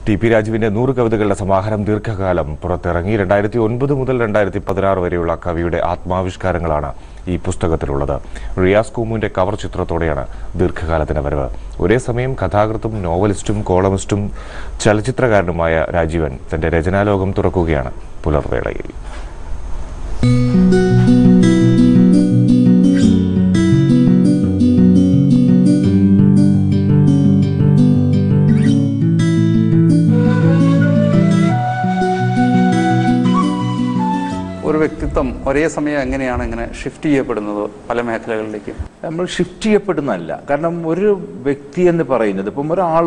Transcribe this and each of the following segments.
T P രാജുവിന്റെ നൂറ് കവിതകളുടെ സമാഹാരം ദീർഘകാലം പുറത്തിറങ്ങി രണ്ടായിരത്തി ഒൻപത് മുതൽ രണ്ടായിരത്തി പതിനാറ് വരെയുള്ള കവിയുടെ ആത്മാവിഷ്കാരങ്ങളാണ് ഈ പുസ്തകത്തിലുള്ളത് റിയാസ് കൂമുവിന്റെ കവർ ചിത്രത്തോടെയാണ് ദീർഘകാലത്തിന് വരവ് ഒരേ സമയം കഥാകൃത്തും നോവലിസ്റ്റും കോളമിസ്റ്റും ചലച്ചിത്രകാരനുമായ രാജീവൻ തന്റെ രചനാലോകം തുറക്കുകയാണ് പുലർവേളയിൽ ഒരു വ്യക്തിത്വം ഒരേ സമയം എങ്ങനെയാണ് ഇങ്ങനെ ഷിഫ്റ്റ് ചെയ്യപ്പെടുന്നത് പല മേഖലകളിലേക്ക് നമ്മൾ ഷിഫ്റ്റ് ചെയ്യപ്പെടുന്നതല്ല കാരണം ഒരു വ്യക്തി എന്ന് പറയുന്നത് ഇപ്പം ഒരാൾ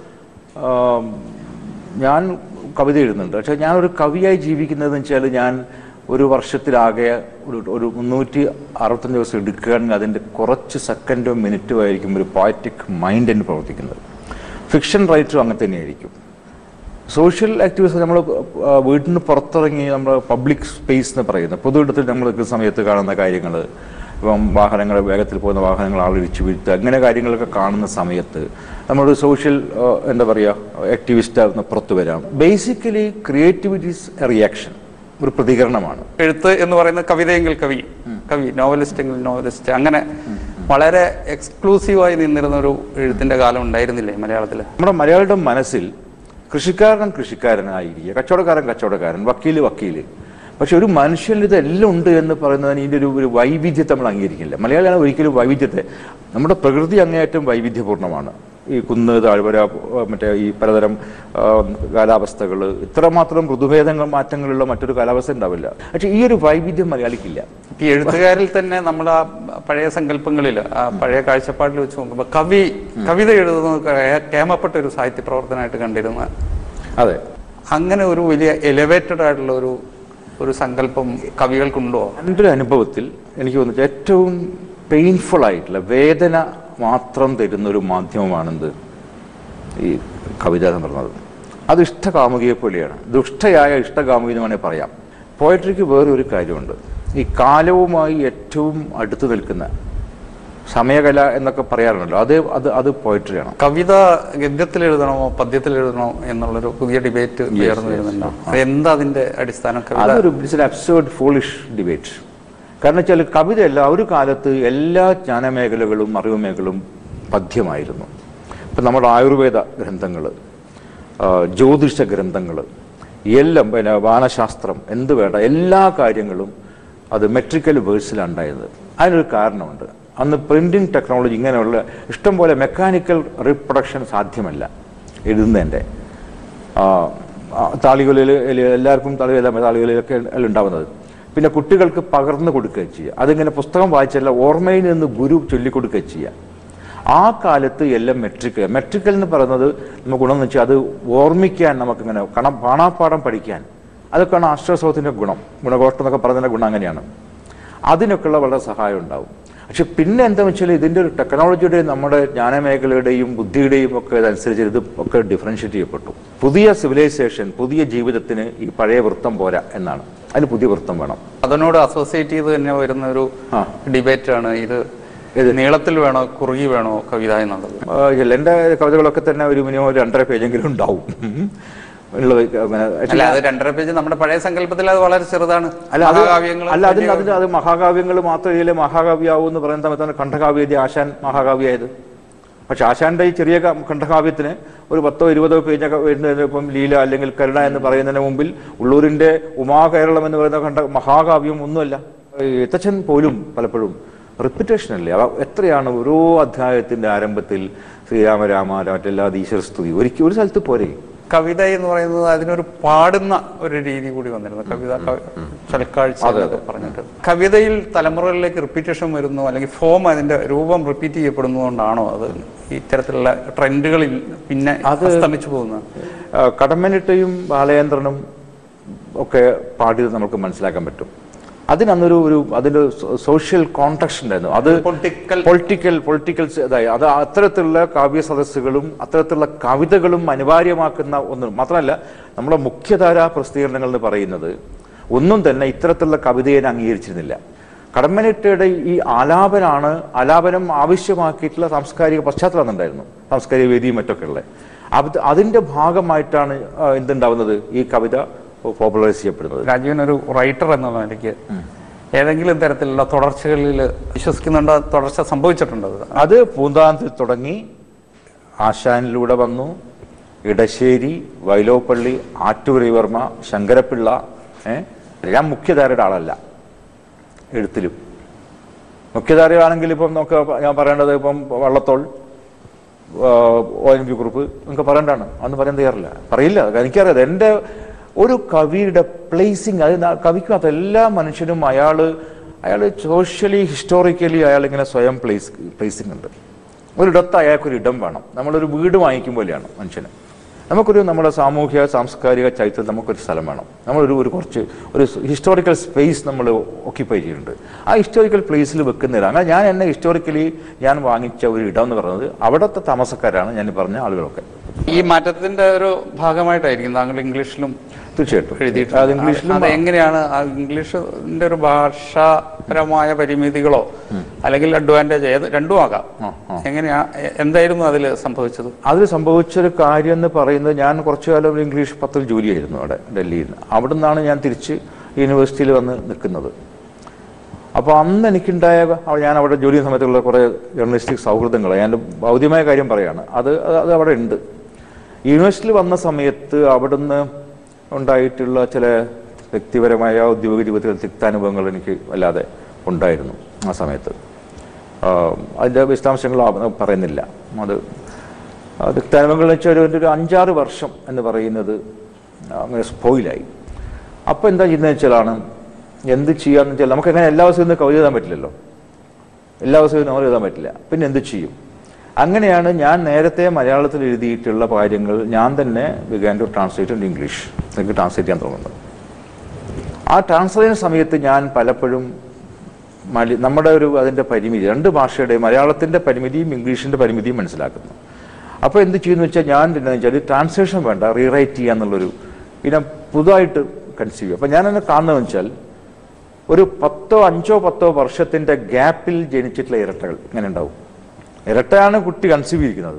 ഞാൻ കവിത എഴുതുന്നുണ്ട് പക്ഷേ ഞാൻ ഒരു കവിയായി ജീവിക്കുന്നതെന്ന് വെച്ചാൽ ഞാൻ ഒരു വർഷത്തിലാകെ ഒരു ഒരു മുന്നൂറ്റി അറുപത്തഞ്ച് ദിവസം എടുക്കുകയാണെങ്കിൽ അതിൻ്റെ കുറച്ച് സെക്കൻഡോ മിനിറ്റോ ആയിരിക്കും ഒരു പോയറ്റിക് മൈൻഡ് എന്ന് പ്രവർത്തിക്കുന്നത് ഫിക്ഷൻ റൈറ്ററും അങ്ങനെ തന്നെയായിരിക്കും സോഷ്യൽ ആക്ടിവിസ്റ്റ് നമ്മൾ വീട്ടിൽ നിന്ന് പുറത്തിറങ്ങി നമ്മൾ പബ്ലിക് സ്പേസ് എന്ന് പറയുന്നത് പൊതുയിടത്തിൽ നമ്മൾ നിൽക്കുന്ന സമയത്ത് കാണുന്ന കാര്യങ്ങൾ ഇപ്പം വാഹനങ്ങൾ വേഗത്തിൽ പോകുന്ന വാഹനങ്ങൾ ആളിടിച്ചു വീഴ്ത്തുക അങ്ങനെ കാര്യങ്ങളൊക്കെ കാണുന്ന സമയത്ത് നമ്മളൊരു സോഷ്യൽ എന്താ പറയുക ആക്ടിവിസ്റ്റ് ആവുന്ന പുറത്തു വരാം basically creativity is a reaction ഒരു പ്രതികരണമാണ് എഴുത്ത് എന്ന് പറയുന്ന കവിതയെങ്കിൽ കവി കവി നോവലിസ്റ്റ് എങ്കിൽ നോവലിസ്റ്റ് അങ്ങനെ വളരെ എക്സ്ക്ലൂസീവായി നിന്നിരുന്ന ഒരു എഴുത്തിന്റെ കാലം ഉണ്ടായിരുന്നില്ലേ മലയാളത്തിൽ നമ്മുടെ മലയാളിയുടെ മനസ്സിൽ കൃഷിക്കാരൻ കൃഷിക്കാരനായിരിക്കുക കച്ചവടക്കാരൻ കച്ചവടക്കാരൻ വക്കീല് വക്കീല് പക്ഷെ ഒരു മനുഷ്യനിൽ ഇതെല്ലാം ഉണ്ട് എന്ന് പറയുന്നതിന് ഇതിൻ്റെ ഒരു ഒരു വൈവിധ്യത്തെ നമ്മൾ അംഗീകരിക്കില്ല മലയാളിയാണ് ഒരിക്കലും വൈവിധ്യത്തെ നമ്മുടെ പ്രകൃതി അങ്ങേയറ്റം വൈവിധ്യപൂർണ്ണമാണ് ഈ കുന്ന് താഴ്വര ആ, മറ്റേ ഈ പലതരം കാലാവസ്ഥകൾ ഇത്രമാത്രം ഋതുഭേദങ്ങൾ മാറ്റങ്ങളുള്ള മറ്റൊരു കാലാവസ്ഥ ഉണ്ടാവില്ല പക്ഷെ ഈ ഒരു വൈവിധ്യം മലയാളിക്കില്ല ഈ എഴുത്തുകാരിൽ തന്നെ നമ്മൾ ആ പഴയ സങ്കല്പങ്ങളിൽ ആ പഴയ കാഴ്ചപ്പാടിൽ വെച്ച് നോക്കുമ്പോൾ കവി കവിത എഴുതുന്നത് കേ- കേമപ്പെട്ട ഒരു സാഹിത്യ പ്രവർത്തനമായിട്ട് കണ്ടിരുന്ന അതെ അങ്ങനെ ഒരു വലിയ എലിവേറ്റഡ് ആയിട്ടുള്ള ഒരു ഒരു സങ്കല്പം കവികൾക്കുണ്ടോ എൻ്റെ ഒരു അനുഭവത്തിൽ എനിക്ക് തോന്നുന്നത് ഏറ്റവും പെയിൻഫുൾ ആയിട്ടുള്ള വേദന മാത്രം തരുന്ന ഒരു മാധ്യമമാണെന്ത് ഈ കവിത എന്ന് പറയുന്നത് അത് ഇഷ്ടകാമുകിയെ പോലെയാണ് ദുഷ്ടയായ ഇഷ്ടകാമുകി എന്ന് വേണമെങ്കിൽ പറയാം പോയട്രിക്ക് വേറെ ഒരു കാര്യമുണ്ട് ഈ കാലവുമായി ഏറ്റവും അടുത്ത് നിൽക്കുന്ന സമയകല എന്നൊക്കെ പറയാറുണ്ടല്ലോ അത് അത് അത് പോയട്രിയാണ് കവിത ഗദ്യത്തിൽ എഴുതണമോ പദ്യത്തിൽ എഴുതണമോ എന്നുള്ളൊരു പുതിയ ഡിബേറ്റ് ഉയർന്നു വരുന്നുണ്ടോ അത് എന്താ അതിന്റെ അടിസ്ഥാനം കവിത അതൊരു it's an absurd foolish debate കാരണം വെച്ചാൽ കവിതയല്ല ഒരു കാലത്ത് എല്ലാ ജ്ഞാനമേഖലകളും അറിവ് മേഖലകളും പദ്യമായിരുന്നു ഇപ്പം നമ്മുടെ ആയുർവേദ ഗ്രന്ഥങ്ങൾ ജ്യോതിഷ ഗ്രന്ഥങ്ങൾ എല്ലാം പിന്നെ വാനശാസ്ത്രം എന്ത് വേണ്ട എല്ലാ കാര്യങ്ങളും അത് മെട്രിക്കൽ വേഴ്സിലാണ് ഉണ്ടായത് അതിനൊരു കാരണമുണ്ട് അന്ന് പ്രിന്റിംഗ് ടെക്നോളജി ഇങ്ങനെയുള്ള ഇഷ്ടംപോലെ മെക്കാനിക്കൽ റീപ്രൊഡക്ഷൻ സാധ്യമല്ല എഴുതുന്നതിൻ്റെ താളികളിൽ എല്ലാവർക്കും താളികല താളികളിലൊക്കെ അല്ല ഉണ്ടാവുന്നത് പിന്നെ കുട്ടികൾക്ക് പകർന്നു കൊടുക്കുകയും ചെയ്യുക അതിങ്ങനെ പുസ്തകം വായിച്ചല്ല ഓർമ്മയിൽ നിന്ന് ഗുരു ചൊല്ലിക്കൊടുക്കുകയും ചെയ്യുക ആ കാലത്ത് എല്ലാം മെട്രിക്കൽ മെട്രിക്കൽ എന്ന് പറയുന്നത് നമുക്ക് ഗുണം എന്ന് വെച്ചാൽ അത് ഓർമ്മിക്കാൻ നമുക്കിങ്ങനെ കണം പാണാപ്പാടം പഠിക്കാൻ അതൊക്കെയാണ് അക്ഷരസ്വത്തിൻ്റെ ഗുണം ഗുണഘോഷം എന്നൊക്കെ പറയുന്നതിൻ്റെ ഗുണം അങ്ങനെയാണ് അതിനൊക്കെയുള്ള വളരെ സഹായം ഉണ്ടാവും പക്ഷെ പിന്നെ എന്താ വെച്ചാൽ ഇതിൻ്റെ ഒരു ടെക്നോളജിയുടെ നമ്മുടെ ജ്ഞാനമേഖലയുടെയും ബുദ്ധിയുടെയും ഒക്കെ ഇതനുസരിച്ച് ഇത് ഒക്കെ ഡിഫറൻഷ്യേറ്റ് ചെയ്യപ്പെട്ടു പുതിയ സിവിലൈസേഷൻ പുതിയ ജീവിതത്തിന് ഈ പഴയ വൃത്തം പോരാ എന്നാണ് അതിന് പുതിയ വൃത്തം വേണം അതിനോട് അസോസിയേറ്റ് ചെയ്ത് തന്നെ വരുന്ന ഒരു ആ. ഡിബേറ്റ് ആണ് ഇത് നീളത്തിൽ വേണോ കുറുകി വേണോ കവിത എന്നുള്ളത് ആ, ഇല്ല, എൻ്റെ കവിതകളൊക്കെ തന്നെ ഒരു മിനിമം ഒരു രണ്ടര പേജെങ്കിലും ഉണ്ടാവും ഉള്ളത് അങ്ങനെ അല്ല അത് രണ്ടര പേജ് നമ്മുടെ പഴയ സങ്കല്പത്തിൽ അത് വളരെ ചെറുതാണ് അല്ല അത് മഹാകാവ്യങ്ങൾ അല്ല അതിന് അതിന് അത് മഹാകാവ്യങ്ങൾ മാത്രമേ മഹാകാവ്യാവൂ എന്ന് പറയുന്ന സമയത്താണ് ഖണ്ഡകാവ്യതി ആശാൻ മഹാകാവ്യമായത് പക്ഷെ ആശാന്റെ ഈ ചെറിയ ക- ഖണ്ഡകാവ്യത്തിന് ഒരു പത്തോ ഇരുപതോ പേജൊക്കെ വരുന്നതിന് ഇപ്പം ലീല അല്ലെങ്കിൽ കരുണ എന്ന് പറയുന്നതിന് മുമ്പിൽ ഉള്ളൂരിന്റെ ഉമാകേരളം എന്ന് പറയുന്ന ഖണ്ഡ മഹാകാവ്യം ഒന്നുമല്ല ഈ എത്തച്ഛൻ പോലും പലപ്പോഴും റിപ്പിറ്റേഷൻ അല്ലേ അവ എത്രയാണ് ഓരോ അധ്യായത്തിന്റെ ആരംഭത്തിൽ ശ്രീരാമരാമ മറ്റെല്ലാ ഈശ്വരസ്തുതി ഒരിക്കൽ ഒരു സ്ഥലത്ത് പോരെ കവിത എന്ന് പറയുന്നത് അതിനൊരു പാടുന്ന ഒരു രീതി കൂടി വന്നിരുന്നു കവിത ക- ചലക്കാഴ്ച എന്നൊക്കെ പറഞ്ഞിട്ട് കവിതയിൽ തലമുറകളിലേക്ക് റിപ്പീറ്റേഷൻ വരുന്നു അല്ലെങ്കിൽ ഫോം അതിന്റെ രൂപം റിപ്പീറ്റ് ചെയ്യപ്പെടുന്നതുകൊണ്ടാണോ അത് ഇത്തരത്തിലുള്ള ട്രെൻഡുകളിൽ പിന്നെ അസ്തമിച്ചു പോകുന്നത് ആ, കടമ്മനിട്ടയും ബാലചന്ദ്രനും ഒക്കെ പാടിയത് നമുക്ക് മനസ്സിലാക്കാൻ പറ്റും അതിനന്നൊരു ഒരു അതിന്റെ സോഷ്യൽ കോണ്ടക്സ്റ്റ് ഉണ്ടായിരുന്നു അത് പൊളിറ്റിക്കൽ പൊളിറ്റിക്കൽ പൊളിറ്റിക്കൽ അതായത് അത് അത്തരത്തിലുള്ള കാവ്യ സദസ്സുകളും അത്തരത്തിലുള്ള കവിതകളും അനിവാര്യമാക്കുന്ന ഒന്ന് മാത്രമല്ല നമ്മുടെ മുഖ്യധാരാ പ്രസിദ്ധീകരണങ്ങൾ എന്ന് പറയുന്നത് ഒന്നും തന്നെ ഇത്തരത്തിലുള്ള കവിതയെ അംഗീകരിച്ചിരുന്നില്ല കടമ്മനിട്ടയുടെ ഈ ആലാപനാണ് ആലാപനം ആവശ്യമാക്കിയിട്ടുള്ള സാംസ്കാരിക പശ്ചാത്തലം ഉണ്ടായിരുന്നു സാംസ്കാരിക വേദിയും മറ്റൊക്കെ ഉള്ളത് അത് അതിൻ്റെ ഭാഗമായിട്ടാണ് ആ, എന്തുണ്ടാവുന്നത് ഈ കവിത പോപ്പുലറൈസ് ചെയ്യപ്പെടുന്നത് രാജീവൻ ഒരു റൈറ്റർ എന്നുള്ള നിലയ്ക്ക് ഏതെങ്കിലും തരത്തിലുള്ള തുടർച്ചകളിൽ വിശ്വസിക്കുന്നുണ്ടോ തുടർച്ച സംഭവിച്ചിട്ടുണ്ടോ അത്? അത് പൂന്താനത്തിൽ തുടങ്ങി ആശാനിലൂടെ വന്നു ഇടശ്ശേരി വൈലോപ്പള്ളി ആറ്റൂരിവർമ്മ ശങ്കരപ്പിള്ള ഏ ഞാൻ മുഖ്യധാരയുടെ ആളല്ല എഴുത്തിലും മുഖ്യധാരയാണെങ്കിൽ ഇപ്പം നമുക്ക് ഞാൻ പറയേണ്ടത് ഇപ്പം വള്ളത്തോൾ ആ, ഒ എൻ വി കുറിപ്പ് നിങ്ങൾക്ക് പറയേണ്ടതാണ് അന്ന് പറയാൻ തയ്യാറില്ല പറയില്ല അത് എനിക്കറിയാം എൻ്റെ ഒരു കവിയുടെ പ്ലേസിങ് അത് ന- കവിക്ക് മാത്രം എല്ലാ മനുഷ്യനും അയാൾ അയാൾ സോഷ്യലി ഹിസ്റ്റോറിക്കലി അയാൾ ഇങ്ങനെ സ്വയം പ്ലേസ് പ്ലേസിംഗ് ഉണ്ട് ഒരിടത്ത് അയാൾക്കൊരു ഇടം വേണം നമ്മളൊരു വീട് വാങ്ങിക്കും പോലെയാണ് മനുഷ്യന് നമുക്കൊരു നമ്മുടെ സാമൂഹിക സാംസ്കാരിക ചരിത്രത്തിൽ നമുക്കൊരു സ്ഥലം വേണം നമ്മളൊരു ഒരു കുറച്ച് ഒരു ഹിസ്റ്റോറിക്കൽ സ്പേസ് നമ്മൾ ഓക്യുപ്പൈ ചെയ്യുന്നുണ്ട് ആ ഹിസ്റ്റോറിക്കൽ പ്ലേസിൽ വെക്കുന്നില്ല അങ്ങനെ ഞാൻ എന്നെ ഹിസ്റ്റോറിക്കലി ഞാൻ വാങ്ങിച്ച ഒരു ഇടം എന്ന് പറയുന്നത് അവിടുത്തെ താമസക്കാരാണ് ഞാൻ ഈ പറഞ്ഞ ആളുകളൊക്കെ ഈ മാറ്റത്തിന്റെ ഒരു ഭാഗമായിട്ടായിരിക്കും താങ്കൾ ഇംഗ്ലീഷിലും തീർച്ചയായിട്ടും എഴുതിയിട്ടുണ്ട് അത് ഇംഗ്ലീഷിലും അത് എങ്ങനെയാണ് ആ ഇംഗ്ലീഷിന്റെ ഒരു ഭാഷാപരമായ പരിമിതികളോ അല്ലെങ്കിൽ അഡ്വാൻറ്റേജ് ഏത് രണ്ടും ആകാം എങ്ങനെയാ എ- എന്തായിരുന്നു അതിൽ സംഭവിച്ചത് അതിൽ സംഭവിച്ചൊരു കാര്യം എന്ന് പറയുന്നത് ഞാൻ കുറച്ചു കാലം ഒരു ഇംഗ്ലീഷ് പത്രത്തിൽ ജോലിയായിരുന്നു അവിടെ ഡൽഹിയിൽ നിന്ന് അവിടെ നിന്നാണ് ഞാൻ തിരിച്ച് യൂണിവേഴ്സിറ്റിയിൽ വന്ന് നിൽക്കുന്നത് അപ്പോൾ അന്ന് എനിക്കുണ്ടായ അവ- ഞാൻ അവിടെ ജോലി ചെയ്യുന്ന സമയത്തുള്ള കുറേ ജേർണലിസ്റ്റിക് സൗഹൃദങ്ങൾ ഞാൻ ഭൗതികമായ കാര്യം പറയാണ് അത് അത് അത് അവിടെ ഉണ്ട് യൂണിവേഴ്സിറ്റിയിൽ വന്ന സമയത്ത് അവിടുന്ന് ഉണ്ടായിട്ടുള്ള ചില വ്യക്തിപരമായ ഔദ്യോഗിക ജീവിതത്തിൽ തിക്താനുഭവങ്ങൾ എനിക്ക് വല്ലാതെ ഉണ്ടായിരുന്നു ആ സമയത്ത് ആഹ് അതിൻ്റെ വിശദാംശങ്ങൾ ആ- പറയുന്നില്ല അത് തിക്താനുഭവങ്ങൾ വെച്ചാൽ ഒരു ഒരു അഞ്ചാറ് വർഷം എന്ന് പറയുന്നത് അങ്ങനെ സ്പോയിലായി അപ്പോൾ എന്താ ചെയ്യുന്നത് വെച്ചാലാണ് എന്ത് ചെയ്യാന്ന് വെച്ചാൽ നമുക്ക് അങ്ങനെ എല്ലാ ദിവസവും ഇന്ന് കവിത എഴുതാൻ പറ്റില്ലല്ലോ എല്ലാ ദിവസവും നോവൽ എഴുതാൻ പറ്റില്ല പിന്നെ എന്ത് ചെയ്യും അങ്ങനെയാണ് ഞാൻ നേരത്തെ മലയാളത്തിൽ എഴുതിയിട്ടുള്ള കാര്യങ്ങൾ ഞാൻ തന്നെ began to translate in English എനിക്ക് ട്രാൻസ്ലേറ്റ് ചെയ്യാൻ തുടങ്ങുന്നത് ആ ട്രാൻസ്ലേഷൻ സമയത്ത് ഞാൻ പലപ്പോഴും മലി നമ്മുടെ ഒരു അതിൻ്റെ പരിമിതി രണ്ട് ഭാഷയുടെ മലയാളത്തിൻ്റെ പരിമിതിയും ഇംഗ്ലീഷിൻ്റെ പരിമിതിയും മനസ്സിലാക്കുന്നു അപ്പോൾ എന്ത് ചെയ്യുന്നു വെച്ചാൽ ഞാൻ എന്താ വെച്ചാൽ ട്രാൻസ്ലേഷൻ വേണ്ട റീറൈറ്റ് ചെയ്യാന്നുള്ളൊരു പിന്നെ പുതുതായിട്ട് കൺസീവ് ചെയ്യും അപ്പോൾ ഞാൻ എന്നെ കാണുന്നതെന്ന് വെച്ചാൽ ഒരു പത്തോ അഞ്ചോ പത്തോ വർഷത്തിൻ്റെ ഗ്യാപ്പിൽ ജനിച്ചിട്ടുള്ള ഇരട്ടകൾ ഇങ്ങനെ ഉണ്ടാവും ഇരട്ടയാണ് കുട്ടി കൺസീവ് ചെയ്തിരിക്കുന്നത്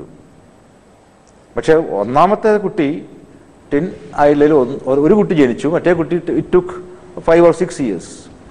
പക്ഷെ ഒന്നാമത്തെ കുട്ടി ടെൻ ആയില്ലെങ്കിൽ ഒന്ന് ഒരു കുട്ടി ജനിച്ചു മറ്റേ കുട്ടി it took five or six years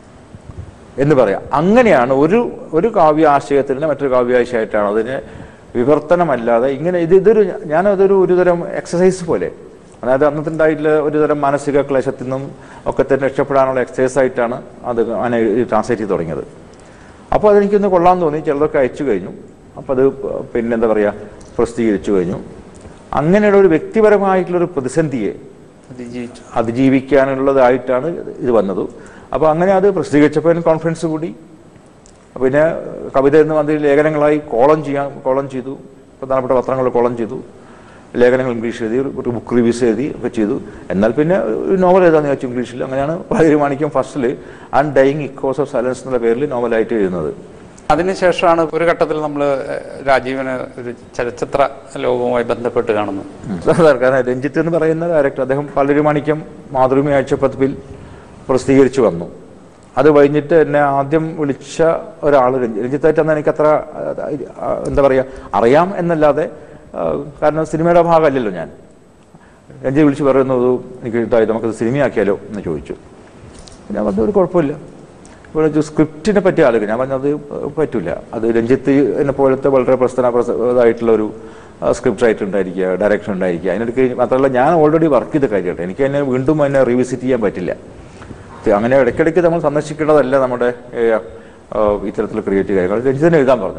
എന്ന് പറയാം അങ്ങനെയാണ് ഒരു ഒരു കാവ്യാശയത്തിന് മറ്റൊരു കാവ്യാശയമായിട്ടാണ് അതിന് വിവർത്തനമല്ലാതെ ഇങ്ങനെ ഇത് ഇതൊരു ഞാനതൊരു ഒരുതരം എക്സസൈസ് പോലെ അതായത് അന്നത്തെ ഉണ്ടായിട്ടുള്ള ഒരുതരം മാനസിക ക്ലേശത്തിൽ നിന്നും ഒക്കെ തന്നെ രക്ഷപ്പെടാനുള്ള എക്സസൈസ് ആയിട്ടാണ് അത് അങ്ങനെ ട്രാൻസ്ലേറ്റ് ചെയ്ത് തുടങ്ങിയത് അപ്പോൾ അതെനിക്കൊന്ന് കൊള്ളാൻ തോന്നി ചിലതൊക്കെ അയച്ചു കഴിഞ്ഞു അപ്പോൾ അത് പിന്നെന്താ പറയുക പ്രസിദ്ധീകരിച്ചു കഴിഞ്ഞു അങ്ങനെയുള്ള ഒരു വ്യക്തിപരമായിട്ടുള്ള ഒരു പ്രതിസന്ധിയെ അതിജീവിച്ചു അതിജീവിക്കാനുള്ളതായിട്ടാണ് ഇത് വന്നത് അപ്പോൾ അങ്ങനെ അത് പ്രസിദ്ധീകരിച്ചപ്പോൾ അതിന് കോൺഫിഡൻസ് കൂടി പിന്നെ കവിത എന്ന് വന്ന ലേഖനങ്ങളായി കോളം ചെയ്യാൻ കോളം ചെയ്തു പ്രധാനപ്പെട്ട പത്രങ്ങൾ കോളം ചെയ്തു ലേഖനങ്ങൾ ഇംഗ്ലീഷ് എഴുതി ഒരു ബുക്ക് റിവ്യൂസ് എഴുതി ഒക്കെ ചെയ്തു എന്നാൽ പിന്നെ ഒരു നോവൽ എഴുതാന്ന് വെച്ചു ഇംഗ്ലീഷിൽ അങ്ങനെയാണ് വളരെ മാണിക്യം ഫസ്റ്റിൽ and dying echoes of silence എന്നുള്ള പേരിൽ നോവലായിട്ട് എഴുതുന്നത് അതിനുശേഷമാണ് ഒരു ഘട്ടത്തിൽ നമ്മൾ രാജീവന് ഒരു ചലച്ചിത്ര ലോകവുമായി ബന്ധപ്പെട്ട് കാണുന്നത് സാർ കാരണം രഞ്ജിത്ത് എന്ന് പറയുന്ന ഡയറക്ടർ അദ്ദേഹം പലരും മാണിക്യം മാതൃഭൂമി ആഴ്ചപ്പതിപ്പിൽ പ്രസിദ്ധീകരിച്ചു വന്നു അത് കഴിഞ്ഞിട്ട് എന്നെ ആദ്യം വിളിച്ച ഒരാൾ രഞ്ജിത്തായിട്ട് അന്ന് എനിക്ക് അത്ര ആ, എന്താ പറയുക അറിയാം എന്നല്ലാതെ ആ, കാരണം സിനിമയുടെ ഭാഗമല്ലല്ലോ ഞാൻ രഞ്ജിത്ത് വിളിച്ച് പറയുന്നത് എനിക്ക് ഇതായി നമുക്കത് സിനിമയാക്കിയാലോ എന്ന് ചോദിച്ചു ഞാൻ പറഞ്ഞു ഒരു കുഴപ്പമില്ല ഇവിടെ ഒരു സ്ക്രിപ്റ്റിനെ പറ്റി ആലോചിക്കും ഞാൻ പറഞ്ഞത് പറ്റില്ല അത് രഞ്ജിത്ത് എന്നെ പോലത്തെ വളരെ പ്രസ്ഥാന ഇതായിട്ടുള്ള ഒരു സ്ക്രിപ്റ്റ് റൈറ്റർ ഉണ്ടായിരിക്കുക ഡയറക്ഷൻ ഉണ്ടായിരിക്കുക അതിനിടയ്ക്ക് മാത്രമല്ല ഞാൻ ഓൾറെഡി വർക്ക് ചെയ്ത കാര്യമായിട്ട് എനിക്ക് എന്നെ വീണ്ടും എന്നെ റീവിസിറ്റ് ചെയ്യാൻ പറ്റില്ല ഇത് അങ്ങനെ ഇടയ്ക്കിടയ്ക്ക് നമ്മൾ സന്ദർശിക്കേണ്ടതല്ല നമ്മുടെ ഏ, ആ, ഇത്തരത്തിലുള്ള ക്രിയേറ്റീവ് കാര്യങ്ങൾ രഞ്ജിത്തിനെ എഴുതാൻ പറഞ്ഞു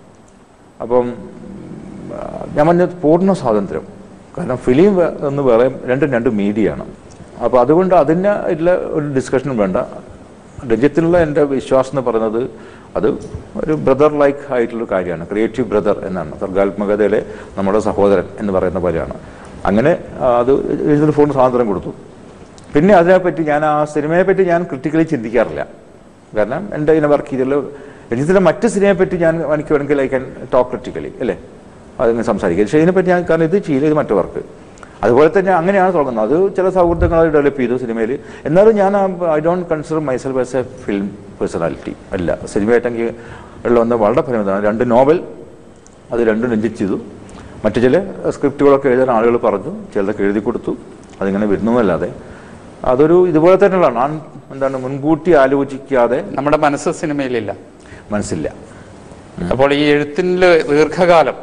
അപ്പം ആ, ഞാൻ പറഞ്ഞത് പൂർണ്ണ സ്വാതന്ത്ര്യം കാരണം ഫിലിം വേ- എന്ന് വേറെ രണ്ടും രണ്ട് മീഡിയയാണ് അപ്പോൾ അതുകൊണ്ട് അതിന് ഉള്ള ഒരു ഡിസ്കഷനും വേണ്ട രഞ്ജിത്തിനുള്ള എൻ്റെ വിശ്വാസം എന്ന് പറയുന്നത് അത് ഒരു ബ്രദർ ലൈക്ക് ആയിട്ടുള്ള കാര്യമാണ് ക്രിയേറ്റീവ് ബ്രദർ എന്നാണ് സർഗാത്മകതയിലെ നമ്മുടെ സഹോദരൻ എന്ന് പറയുന്ന പോലെയാണ് അങ്ങനെ ആ, അത് ഇതിന് പൂർണ്ണ സ്വാതന്ത്ര്യം കൊടുത്തു പിന്നെ അതിനെപ്പറ്റി ഞാൻ ആ സിനിമയെ പറ്റി ഞാൻ ക്രിട്ടിക്കലി ചിന്തിക്കാറില്ല കാരണം എൻ്റെ ഇതിനെ വർക്ക് ചെയ്തുള്ള രഞ്ജിത്തിൻ്റെ മറ്റ് സിനിമയെ പറ്റി ഞാൻ എനിക്ക് വേണമെങ്കിൽ ഐ ക്യാൻ ടോക്ക് ക്രിട്ടിക്കലി അല്ലേ അതിങ്ങനെ സംസാരിക്കുക പക്ഷേ ഇതിനെപ്പറ്റി ഞാൻ കാരണം ഇത് ചെയ്യില്ല ഇത് മറ്റു വർക്ക് അതുപോലെ തന്നെ അങ്ങനെയാണ് തുടങ്ങുന്നത് അത് ചില സൗഹൃദങ്ങൾ ഡെവലപ്പ് ചെയ്തു സിനിമയിൽ എന്നാലും ഞാൻ I don't consider myself as a film personality അല്ല സിനിമയായിട്ടെങ്കിൽ ഉള്ള വന്ന വളരെ പരിമിതമാണ് രണ്ട് നോവൽ അത് രണ്ടും രഞ്ജിത്ത് ചെയ്തു മറ്റു ചില സ്ക്രിപ്റ്റുകളൊക്കെ എഴുതാൻ ആളുകൾ പറഞ്ഞു ചിലതൊക്കെ എഴുതി കൊടുത്തു അതിങ്ങനെ വരുന്നതല്ലാതെ അതൊരു ഇതുപോലെ തന്നെയുള്ള ഞാൻ എന്താണ് മുൻകൂട്ടി ആലോചിക്കാതെ നമ്മുടെ മനസ്സ് സിനിമയിലില്ല മനസ്സില്ല അപ്പോൾ ഈ എഴുത്തിൻ്റെ ദീർഘകാലം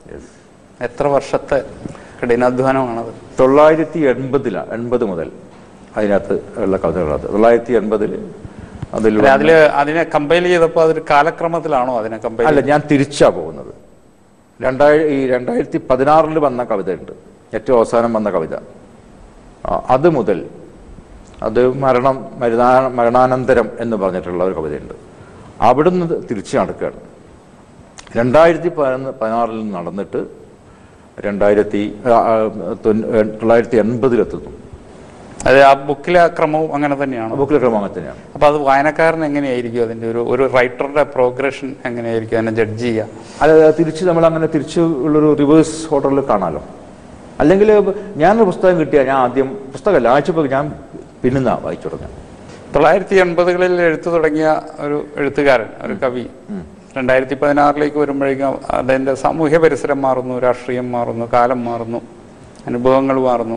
എത്ര വർഷത്തെ കഠിനാധ്വാനമാണത് തൊള്ളായിരത്തി എൺപതിലാണ് എൺപത് മുതൽ അതിനകത്ത് ഉള്ള കവിതകളത് തൊള്ളായിരത്തി എൺപതിൽ അതിൽ അല്ല, അതില് അതിനെ കമ്പൈൽ ചെയ്തപ്പോൾ അതൊരു കാലക്രമത്തിലാണോ അതിനെ കമ്പൈൽ അല്ല ഞാൻ തിരിച്ചാ പോകുന്നത് രണ്ടായി ഈ രണ്ടായിരത്തി പതിനാറിൽ വന്ന കവിതയുണ്ട് ഏറ്റവും അവസാനം വന്ന കവിത ആ, അത് മുതൽ അത് മരണം മരുന്നാ മരണാനന്തരം എന്ന് പറഞ്ഞിട്ടുള്ള ഒരു കവിതയുണ്ട് അവിടുന്ന് തിരിച്ചു നടക്കുകയാണ് രണ്ടായിരത്തി പതിനൊന്ന് പതിനാറിൽ നടന്നിട്ട് രണ്ടായിരത്തി ആ, ആ, തൊണ്ണൂ- തൊള്ളായിരത്തി എൺപതിലെത്തുന്നു അത് ആ ബുക്കിലെ ആ ക്രമവും അങ്ങനെ തന്നെയാണോ ബുക്കിലെ ക്രമം അങ്ങനെ തന്നെയാണ് അപ്പൊ അത് വായനക്കാരൻ എങ്ങനെയായിരിക്കും അതിന്റെ ഒരു ഒരു റൈറ്ററുടെ പ്രോഗ്രഷൻ എങ്ങനെയായിരിക്കും അതിനെ ജഡ്ജ് ചെയ്യുക അത് തിരിച്ച് നമ്മൾ അങ്ങനെ തിരിച്ച് ഉള്ളൊരു റിവേഴ്സ് ഓർഡറിൽ കാണാമല്ലോ അല്ലെങ്കിൽ ഞാനൊരു പുസ്തകം കിട്ടിയാൽ ഞാൻ ആദ്യം പുസ്തകമല്ല ആഴ്ച ഞാൻ പിന്നുന്ന വായിച്ചു തുടങ്ങാം തൊള്ളായിരത്തി എൺപതുകളിൽ എഴുത്തു തുടങ്ങിയ ഒരു എഴുത്തുകാരൻ ഒരു കവി രണ്ടായിരത്തി പതിനാറിലേക്ക് വരുമ്പോഴേക്കും അതിന്റെ സാമൂഹ്യ പരിസരം മാറുന്നു രാഷ്ട്രീയം മാറുന്നു കാലം മാറുന്നു അനുഭവങ്ങൾ മാറുന്നു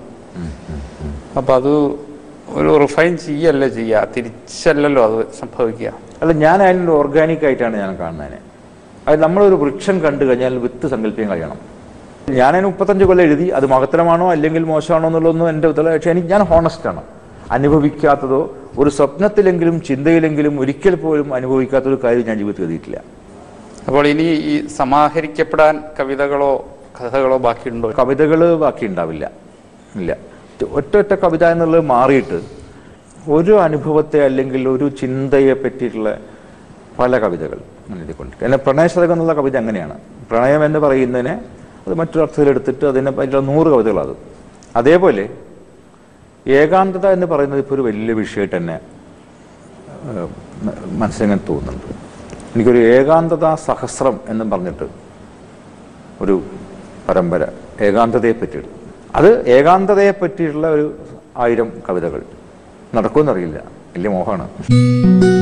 അപ്പൊ അത് ഒരു റിഫൈൻ ചെയ്യല്ല ചെയ്യുക തിരിച്ചല്ലല്ലോ അത് സംഭവിക്കുക അല്ല ഞാൻ അതിന് ഓർഗാനിക് ആയിട്ടാണ് ഞാൻ കാണുന്നതിനെ അത് നമ്മളൊരു വൃക്ഷം കണ്ടു കഴിഞ്ഞാൽ വിത്ത് സങ്കല്പിക്കാൻ കഴിയണം ഞാനതിന് മുപ്പത്തഞ്ച് കൊല്ലം എഴുതി അത് മഹത്തരമാണോ അല്ലെങ്കിൽ മോശമാണോ എന്നുള്ളതൊന്നും എൻ്റെ ഉത്തരം പക്ഷേ എനിക്ക് ഞാൻ ഹോണസ്റ്റ് ആണ് അനുഭവിക്കാത്തതോ ഒരു സ്വപ്നത്തിലെങ്കിലും ചിന്തയിലെങ്കിലും ഒരിക്കൽ പോലും അനുഭവിക്കാത്ത ഒരു കാര്യം ഞാൻ ജീവിതത്തിൽ എഴുതിയിട്ടില്ല അപ്പോൾ ഇനി ഈ സമാഹരിക്കപ്പെടാൻ കവിതകളോ കഥകളോ ബാക്കിയുണ്ടോ കവിതകൾ ബാക്കി ഉണ്ടാവില്ല ഇല്ല ഒറ്റ ഒറ്റ കവിത എന്നുള്ളത് മാറിയിട്ട് ഒരു അനുഭവത്തെ അല്ലെങ്കിൽ ഒരു ചിന്തയെ പറ്റിയിട്ടുള്ള പല കവിതകൾ അങ്ങനെ എഴുതിക്കൊണ്ട് എന്നെ പ്രണയശതകം എന്നുള്ള കവിത അങ്ങനെയാണ് പ്രണയം എന്ന് പറയുന്നതിനെ അത് മറ്റൊരു അർത്ഥത്തിലെടുത്തിട്ട് അതിനെ പറ്റിയുള്ള നൂറ് കവിതകളത് അതേപോലെ ഏകാന്തത എന്ന് പറയുന്നത് ഇപ്പോൾ ഒരു വലിയ വിഷയമായിട്ട് തന്നെ ഏഹ്, മ- മനസ്സിലിങ്ങനെ തോന്നുന്നുണ്ട് എനിക്കൊരു ഏകാന്തത സഹസ്രം എന്നും പറഞ്ഞിട്ട് ഒരു പരമ്പര ഏകാന്തതയെ പറ്റിയിട്ട് അത് ഏകാന്തതയെ പറ്റിയിട്ടുള്ള ഒരു ആയിരം കവിതകൾ നടക്കുമെന്നറിയില്ല വലിയ മോഹമാണ്